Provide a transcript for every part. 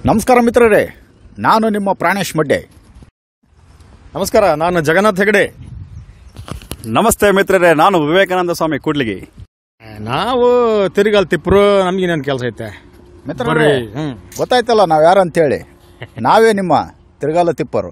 ನಮಸ್ಕಾರ ಮಿತ್ರರೇ ನಾನು ನಿಮ್ಮ ಪ್ರಾಣೇಶ್ ಮಡ್ಡೆ ನಮಸ್ಕಾರ ನಾನು ಜಗನ್ನಾಥ್ ಹೆಗಡೆ ನಮಸ್ತೆ ಮಿತ್ರರೇ ನಾನು ವಿವೇಕಾನಂದ ಸ್ವಾಮಿ ಕೂಡ್ಲಿಗಿ ನಾವು ತಿರುಗಲ್ ತಿಪ್ಪರು ನಮ್ಗೇನೇನು ಕೆಲಸ ಐತೆ ಮಿತ್ರರೇ ಬರ್ರಿ ಹ್ಮ್ ಗೊತ್ತಾಯ್ತಲ್ಲ ನಾವು ಯಾರಂತೇಳಿ ನಾವೇ ನಿಮ್ಮ ತಿರುಗಾಲ ತಿಪ್ಪರು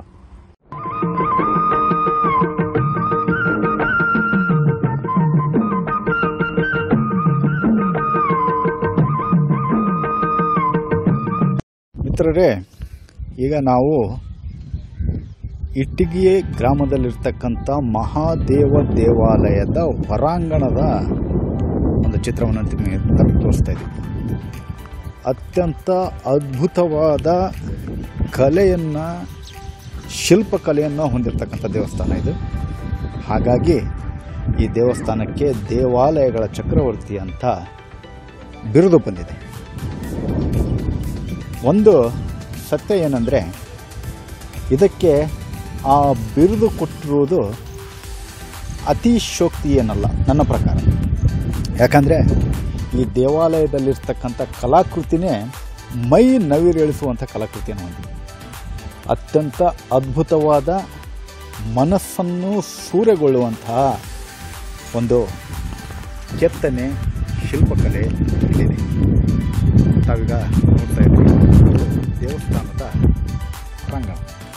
ಮಿತ್ರರೇ ಈಗ ನಾವು ಇಟ್ಟಿಗೆ ಗ್ರಾಮದಲ್ಲಿರ್ತಕ್ಕಂಥ ಮಹಾದೇವ ದೇವಾಲಯದ ಹೊರಾಂಗಣದ ಒಂದು ಚಿತ್ರವನ್ನು ನಿಮಗೆ ತಮಗೆ ತೋರಿಸ್ತಾ ಇದ್ದೀವಿ ಅತ್ಯಂತ ಅದ್ಭುತವಾದ ಕಲೆಯನ್ನು ಶಿಲ್ಪಕಲೆಯನ್ನು ಹೊಂದಿರತಕ್ಕಂಥ ದೇವಸ್ಥಾನ ಇದು ಹಾಗಾಗಿ ಈ ದೇವಸ್ಥಾನಕ್ಕೆ ದೇವಾಲಯಗಳ ಚಕ್ರವರ್ತಿ ಅಂತ ಬಿರುದು ಬಂದಿದೆ ಒಂದು ಸತ್ಯ ಏನಂದರೆ ಇದಕ್ಕೆ ಆ ಬಿರುದು ಕೊಟ್ಟಿರುವುದು ಅತಿಶೋಕ್ತಿ ಏನಲ್ಲ ನನ್ನ ಪ್ರಕಾರ ಯಾಕಂದರೆ ಈ ದೇವಾಲಯದಲ್ಲಿರ್ತಕ್ಕಂಥ ಕಲಾಕೃತಿನೇ ಮೈ ನವಿರೇಳಿಸುವಂಥ ಕಲಾಕೃತಿಯನ್ನು ಹೊಂದಿದೆ ಅತ್ಯಂತ ಅದ್ಭುತವಾದ ಮನಸ್ಸನ್ನು ಸೂರೆಗೊಳ್ಳುವಂತಹ ಒಂದು ಕೆತ್ತನೆ ಶಿಲ್ಪಕಲೆ ಇಲ್ಲಿದೆ ತಾವೀಗ ನೋಡ್ತಾ ಇದ್ದೀವಿ ಇದು ದೇವಸ್ಥಾನದ ಪ್ರಾಂಗಣ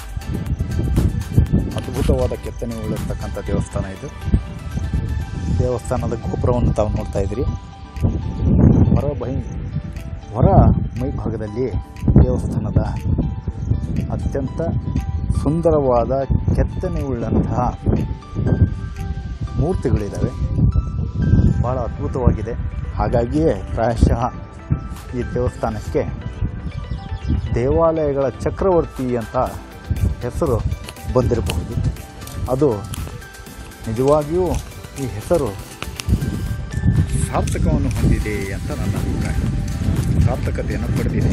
ಅದ್ಭುತವಾದ ಕೆತ್ತನೆ ಉಳಿರ್ತಕ್ಕಂಥ ದೇವಸ್ಥಾನ ಇದು ದೇವಸ್ಥಾನದ ಗೋಪುರವನ್ನು ತಾವು ನೋಡ್ತಾ ಇದ್ದೀರಿ ಹೊರ ಬೈ ಹೊರ ಮೈಭಾಗದಲ್ಲಿ ದೇವಸ್ಥಾನದ ಅತ್ಯಂತ ಸುಂದರವಾದ ಕೆತ್ತನೆ ಉಳ್ಳಂತಹ ಮೂರ್ತಿಗಳಿದ್ದಾವೆ ಭಾಳ ಅದ್ಭುತವಾಗಿದೆ ಹಾಗಾಗಿಯೇ ಪ್ರಾಯಶಃ ಈ ದೇವಸ್ಥಾನಕ್ಕೆ ದೇವಾಲಯಗಳ ಚಕ್ರವರ್ತಿ ಅಂತ ಹೆಸರು ಬಂದಿರಬಹುದು ಅದು ನಿಜವಾಗಿಯೂ ಈ ಹೆಸರು ಸಾರ್ಥಕವನ್ನು ಹೊಂದಿದೆ ಅಂತ ನನ್ನ ಅಭಿಪ್ರಾಯ ಸಾರ್ಥಕತೆಯನ್ನು ಪಡೆದಿದೆ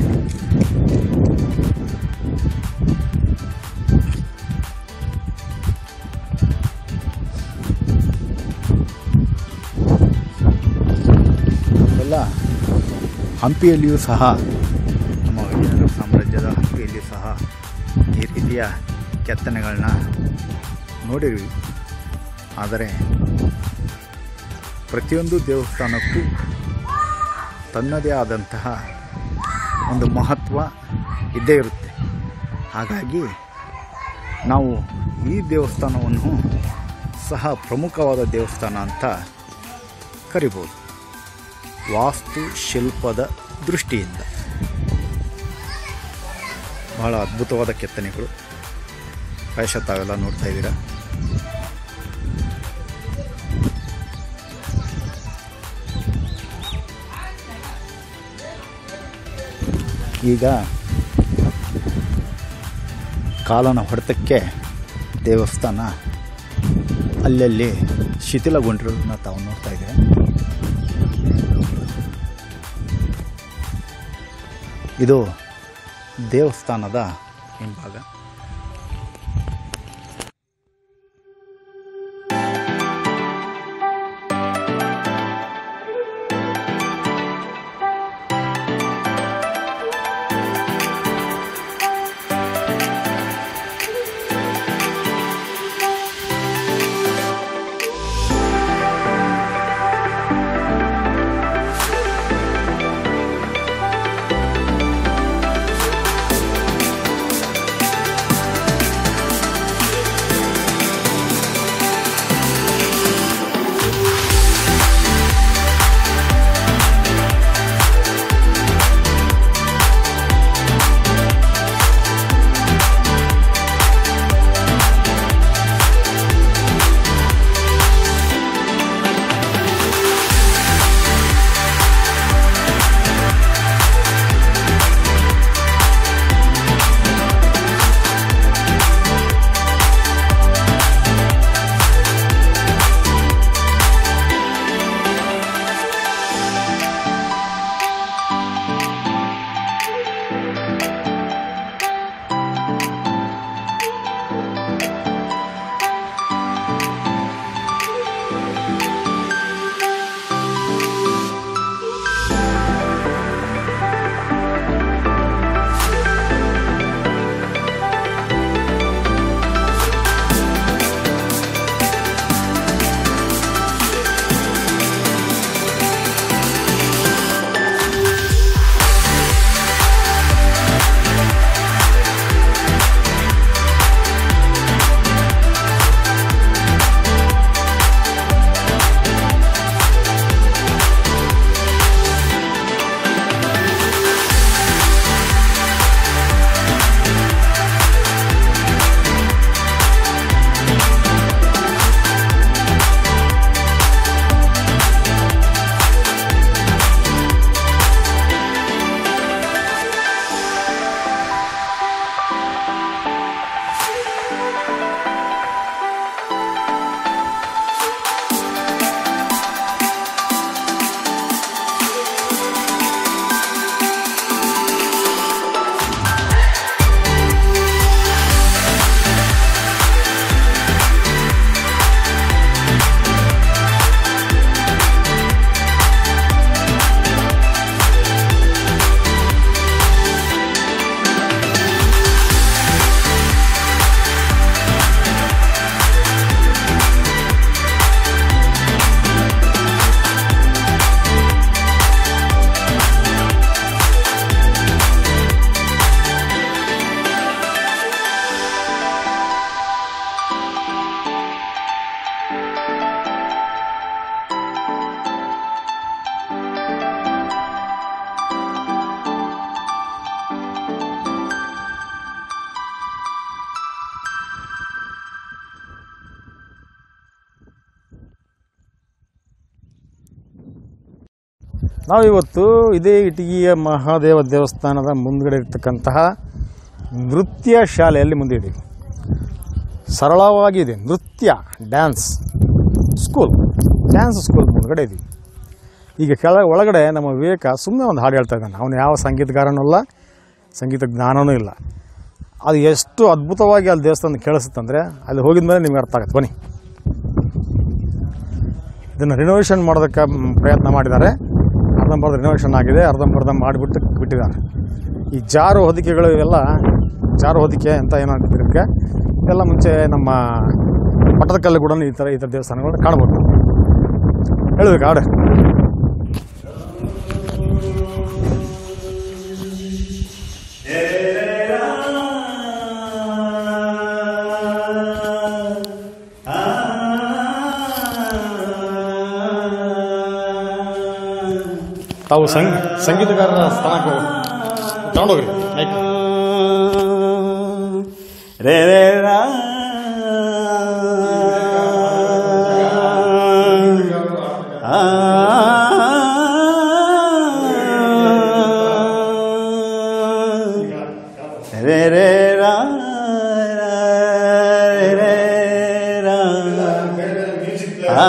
ಎಲ್ಲ ಹಂಪಿಯಲ್ಲಿಯೂ ಸಹ ನಮ್ಮ ವಿಜಯನಗರ ಸಾಮ್ರಾಜ್ಯದ ಹಂಪಿಯಲ್ಲಿಯೂ ಸಹ ಈ ರೀತಿಯ ಕೆತ್ತನೆಗಳನ್ನ ನೋಡಿದ್ವಿ ಆದರೆ ಪ್ರತಿಯೊಂದು ದೇವಸ್ಥಾನಕ್ಕೂ ತನ್ನದೇ ಆದಂತಹ ಒಂದು ಮಹತ್ವ ಇದ್ದೇ ಇರುತ್ತೆ ಹಾಗಾಗಿ ನಾವು ಈ ದೇವಸ್ಥಾನವನ್ನು ಸಹ ಪ್ರಮುಖವಾದ ದೇವಸ್ಥಾನ ಅಂತ ಕರಿಬೋದು ವಾಸ್ತು ಶಿಲ್ಪದ ದೃಷ್ಟಿಯಿಂದ ಬಹಳ ಅದ್ಭುತವಾದ ಕೆತ್ತನೆಗಳು ಪ್ರಾಯಶಃ ತಾವೆಲ್ಲ ನೋಡ್ತಾ ಇದ್ದೀರಾ ಈಗ ಕಾಲನ ಹೊಡೆತಕ್ಕೆ ದೇವಸ್ಥಾನ ಅಲ್ಲಲ್ಲಿ ಶಿಥಿಲಗೊಂಡಿರೋದನ್ನ ತಾವು ನೋಡ್ತಾ ಇದ್ದೀರಾ ಇದು ದೇವಸ್ಥಾನದ ಹಿಂಭಾಗ ನಾವಿವತ್ತು ಇದೇ ಇಟಗಿಯ ಮಹಾದೇವ ದೇವಸ್ಥಾನದ ಮುಂದ್ಗಡೆ ಇರ್ತಕ್ಕಂತಹ ನೃತ್ಯ ಶಾಲೆಯಲ್ಲಿ ಮುಂದೆ ಇದ್ದೀವಿ ಸರಳವಾಗಿದೆ ನೃತ್ಯ ಡ್ಯಾನ್ಸ್ ಸ್ಕೂಲ್ ಡ್ಯಾನ್ಸ್ ಸ್ಕೂಲ್ ಮುಂದ್ಗಡೆ ಇದ್ದೀವಿ ಈಗ ಕೆಳ ಒಳಗಡೆ ನಮ್ಮ ವಿವೇಕ ಸುಮ್ಮನೆ ಒಂದು ಹಾಡು ಹೇಳ್ತಾ ಇದ್ದಾನೆ ಅವನು ಯಾವ ಸಂಗೀತಗಾರನೂ ಅಲ್ಲ ಸಂಗೀತ ಜ್ಞಾನನೂ ಇಲ್ಲ ಅದು ಎಷ್ಟು ಅದ್ಭುತವಾಗಿ ಅಲ್ಲಿ ದೇವಸ್ಥಾನ ಕೇಳಿಸುತ್ತಂದರೆ ಅಲ್ಲಿ ಹೋಗಿದ ಮೇಲೆ ನಿಮ್ಗೆ ಅರ್ಥ ಆಗುತ್ತೆ ಬನ್ನಿ ಇದನ್ನು ರಿನೋವೇಷನ್ ಮಾಡೋದಕ್ಕೆ ಮ್, ಪ್ರಯತ್ನ ಮಾಡಿದ್ದಾರೆ ಅರ್ಧಂಬರ್ಧ ರಿನೋವೇಷನ್ ಆಗಿದೆ ಅರ್ಧಂಬರ್ಧ ಮಾಡಿಬಿಟ್ಟು ಬಿಟ್ಟಿದ್ದಾರೆ ಈ ಜಾರು ಹೊದಿಕೆಗಳು ಇವೆಲ್ಲ ಜಾರು ಹೊದಿಕೆ ಅಂತ ಏನಾಗ್ತದೆ ಇದಕ್ಕೆ ಎಲ್ಲ ಮುಂಚೆ ನಮ್ಮ ಪಟ್ಟದಕಲ್ಲು ಕೂಡ ಈ ಥರ ಈ ಥರ ದೇವಸ್ಥಾನಗಳನ್ನ ಕಾಣ್ಬೋದು ಹೇಳ್ಬೇಕು ಹಾಡು ತಾವು ಸಂಗ್ ಸಂಗೀತಗಾರರ ಸ್ಥಾನಕ್ಕೆ ತಗೊಂಡೋಗ್ರಿ ಮೈಕ್ ರೇ ರೇ ರಾ. ಆ. ರೇ ರೇ ರಾ. ರೇ ರಾ. ಆ.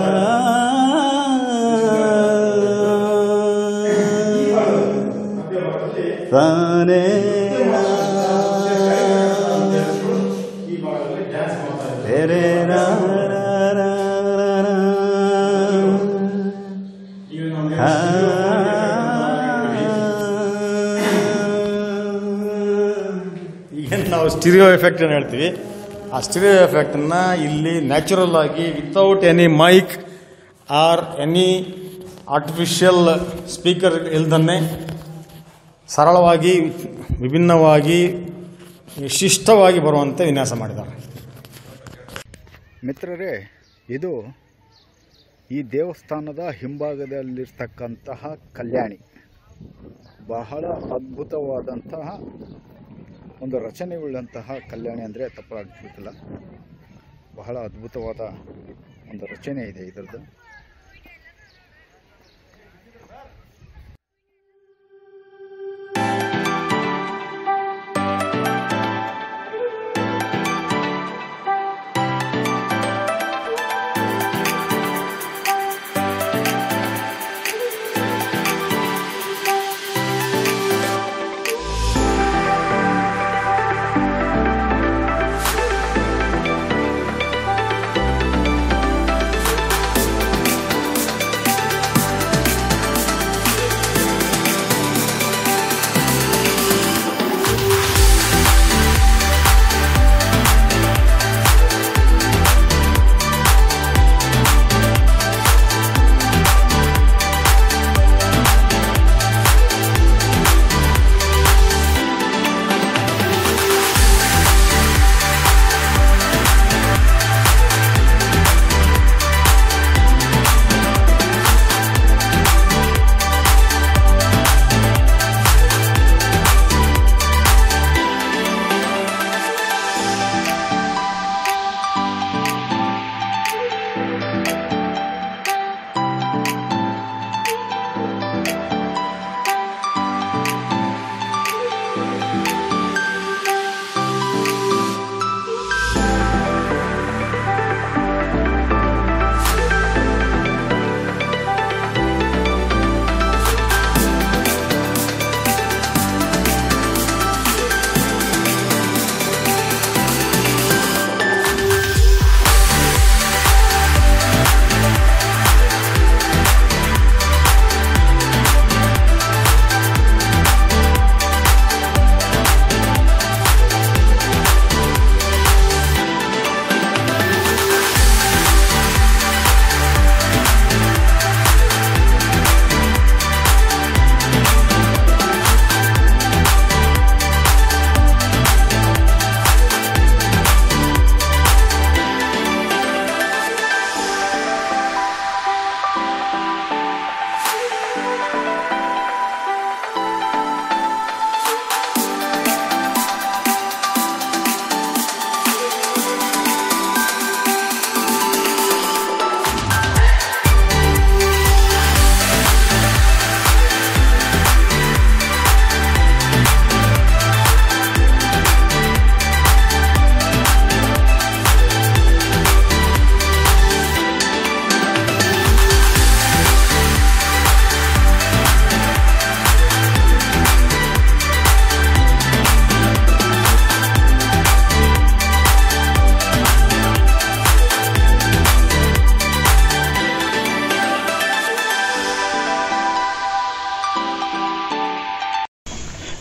ತಾನೇ ರೇ ರಾ ರಾ ರಾ ರಾ. ಆ. ಈಗೇನು ನಾವು ಸ್ಟಿರಿಯೋ ಎಫೆಕ್ಟ್ ಏನು ಹೇಳ್ತೀವಿ ಆ ಸ್ಟಿರಿಯೋ ಎಫೆಕ್ಟನ್ನು ಇಲ್ಲಿ ನ್ಯಾಚುರಲ್ ಆಗಿ without any mic or any artificial speaker ಇಲ್ದನ್ನೇ ಸರಳವಾಗಿ ವಿಭಿನ್ನವಾಗಿ ವಿಶಿಷ್ಟವಾಗಿ ಬರುವಂತೆ ವಿನ್ಯಾಸ ಮಾಡಿದ್ದಾರೆ ಮಿತ್ರರೇ ಇದು ಈ ದೇವಸ್ಥಾನದ ಹಿಂಭಾಗದಲ್ಲಿರ್ತಕ್ಕಂತಹ ಕಲ್ಯಾಣಿ ಬಹಳ ಅದ್ಭುತವಾದಂತಹ ಒಂದು ರಚನೆಯುಳ್ಳಂತಹ ಕಲ್ಯಾಣಿ ಅಂದರೆ ತಪ್ಪಾಗ್ತಿಲ್ಲ ಬಹಳ ಅದ್ಭುತವಾದ ಒಂದು ರಚನೆ ಇದೆ ಇದರದ್ದು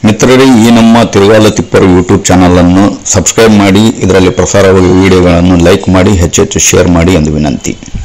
ಮಿತ್ರರೇ ಈ ನಮ್ಮ ತಿರುಗಾಲ ತಿಪ್ಪರು ಯೂಟ್ಯೂಬ್ ಚಾನಲ್ ಅನ್ನು ಸಬ್ಸ್ಕ್ರೈಬ್ ಮಾಡಿ ಇದರಲ್ಲಿ ಪ್ರಸಾರವಾಗುವ ವಿಡಿಯೋಗಳನ್ನು ಲೈಕ್ ಮಾಡಿ ಹೆಚ್ಚೆಚ್ಚು ಶೇರ್ ಮಾಡಿ ಎಂದು ವಿನಂತಿ